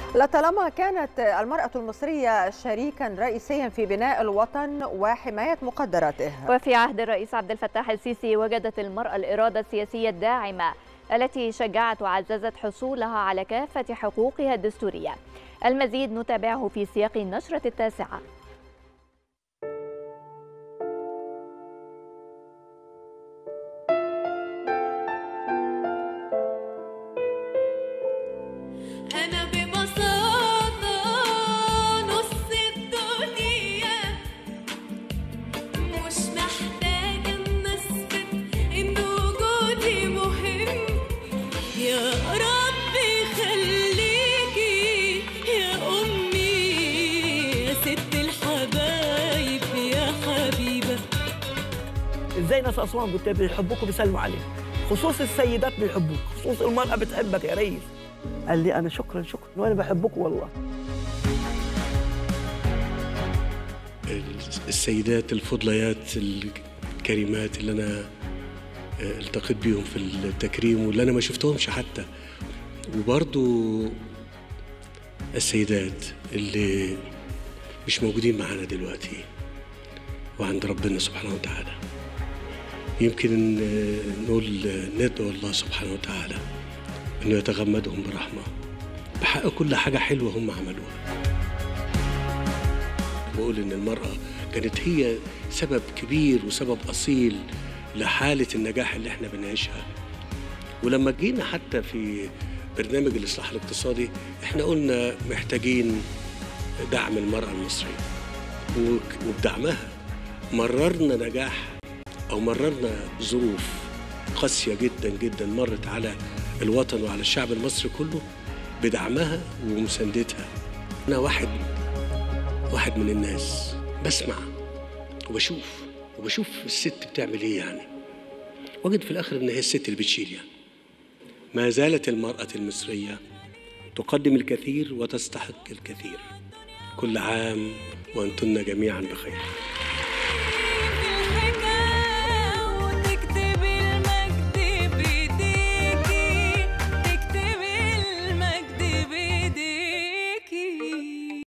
لطالما كانت المرأة المصرية شريكا رئيسيا في بناء الوطن وحماية مقدراته وفي عهد الرئيس عبد الفتاح السيسي وجدت المرأة الإرادة السياسية الداعمة التي شجعت وعززت حصولها على كافة حقوقها الدستورية المزيد نتابعه في سياق النشرة التاسعة أنا ببساطة نص الدنيا مش محتاجة إن أثبت إن وجودي مهم يا رب خليكي يا أمي يا ست الحبايب يا حبيبة ازاي ناس اسوان قلت بيحبوك وبيسلموا عليك خصوص السيدات بيحبوك خصوص المرأة بتحبك يا ريس قال لي أنا شكرا شكرا وأنا بحبك والله السيدات الفضليات الكريمات اللي انا التقيت بيهم في التكريم واللي انا ما شفتهمش حتى وبرضو السيدات اللي مش موجودين معانا دلوقتي وعند ربنا سبحانه وتعالى يمكن نقول ندعو الله سبحانه وتعالى انه يتغمدهم برحمه بحق كل حاجه حلوه هم عملوها بقول ان المراه كانت هي سبب كبير وسبب اصيل لحاله النجاح اللي احنا بنعيشها ولما جينا حتى في برنامج الاصلاح الاقتصادي احنا قلنا محتاجين دعم المراه المصريه وك- وبدعمها مررنا نجاح او مررنا ظروف قاسيه جدا جدا مرت على الوطن وعلى الشعب المصري كله بدعمها ومساندتها انا واحد واحد من الناس بسمع وبشوف وبشوف الست بتعمل ايه يعني واجد في الاخر ان هي الست اللي بتشيل يعني ما زالت المراه المصريه تقدم الكثير وتستحق الكثير كل عام وانتن جميعا بخير